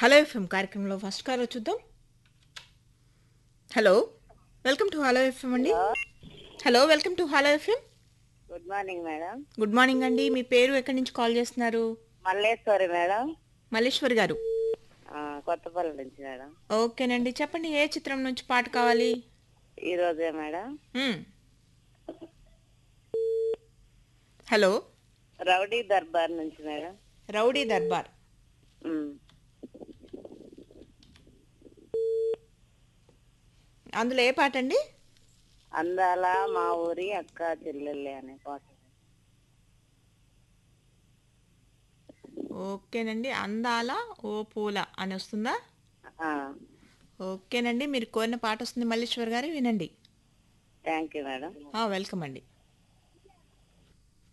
Hello FM కార్యక్రమంలో first call చూద్దాం hello welcome to hello FM అండి hello welcome to hello FM good morning madam good morning అండి మీ పేరు ఎక్కడి నుంచి కాల్ చేస్తున్నారు మల్లేశ్వరి మేడం మల్లేశ్వరి గారు ఆ, కొత్తపల్లి నుంచి మేడం ఓకేనండి చెప్పండి ఏ చిత్రం నుంచి పాట కావాలి ఈ రోజే మేడం మ్మ్. హలో రౌడీ దర్బార్ నుంచి మేడం రౌడీ దర్బార్ ఉమ్. అందులో ఏ పాట అండి అందాల మా ఊరి అక్క చెల్లెళ్ళే అనే పాట ఓకేనండి అందాల ఓ పూల అని వస్తుందా ఆ, ఓకేనండి మీరు కోరిన పాట వస్తుంది మల్లేశ్వర్ గారు వినండి థ్యాంక్ యూ మేడం ఆ, వెల్కమ్ అండి